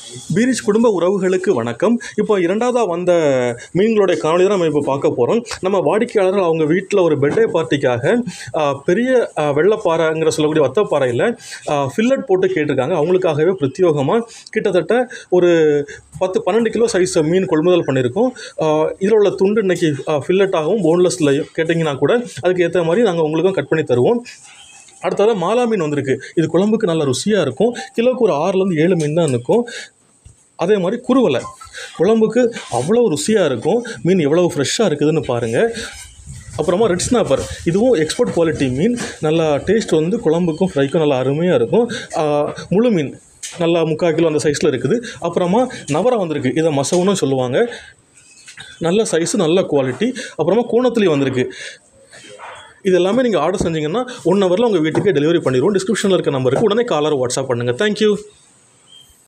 பீரிச் குடும்ப உறவுகளுக்கு வணக்கம் இப்போ இரண்டாவதாக வந்த மீன்களுடைய காணொலி தான் நம்ம இப்போ பார்க்க போகிறோம் நம்ம வாடிக்கையாளர்கள் அவங்க வீட்டில் ஒரு பர்த்டே பார்ட்டிக்காக ஆ, பெரிய ஆ, வெள்ளைப்பாறைங்கிற சொல்லக்கூடிய வத்தப்பாறையில் ஃபில்லட் போட்டு கேட்டிருக்காங்க அவங்களுக்காகவே பிரத்யோகமாக கிட்டத்தட்ட ஒரு பத்து பன்னெண்டு கிலோ சைஸ் மீன் கொள்முதல் பண்ணியிருக்கோம் இதில் உள்ள துண்டு இன்னைக்கு ஃபில்லட்டாகவும் போன்லெஸ்ல கேட்டிங்கன்னா கூட அதுக்கு ஏற்ற மாதிரி நாங்கள் உங்களுக்கும் கட் பண்ணி தருவோம் அடுத்ததாக மாலா மீன் வந்திருக்கு இது குழம்புக்கு நல்ல ருசியாக இருக்கும் கிலோவுக்கு ஒரு ஆறுலேருந்து ஏழு மீன் தான் இருக்கும் அதே மாதிரி குருவலை குழம்புக்கு அவ்வளோ ருசியாக இருக்கும் மீன் எவ்வளோ ஃப்ரெஷ்ஷாக இருக்குதுன்னு பாருங்கள் அப்புறமா ரெட் ஸ்னாப்பர் இதுவும் எக்ஸ்போர்ட் குவாலிட்டி மீன் நல்லா டேஸ்ட் வந்து குழம்புக்கும் ஃப்ரைக்கும் நல்லா அருமையாக இருக்கும் ஆஹ், முழு மீன் நல்லா முக்கால் கிலோ அந்த சைஸில் இருக்குது அப்புறமா நவரா வந்திருக்கு இதை மசவுன்னு சொல்லுவாங்க நல்ல சைஸு நல்ல குவாலிட்டி அப்புறமா கூணத்துலேயும் வந்திருக்கு இது எல்லாமே நீங்கள் ஆர்டர் செஞ்சீங்கன்னா ஒன் ஹவரில் உங்கள் வீட்டுக்கே டெலிவரி பண்ணிடுவோம் டிஸ்கிரிப்ஷனில் இருக்க நம்பருக்கு உடனே காலர் வாட்ஸ்அப் பண்ணுங்கள் தேங்க்யூ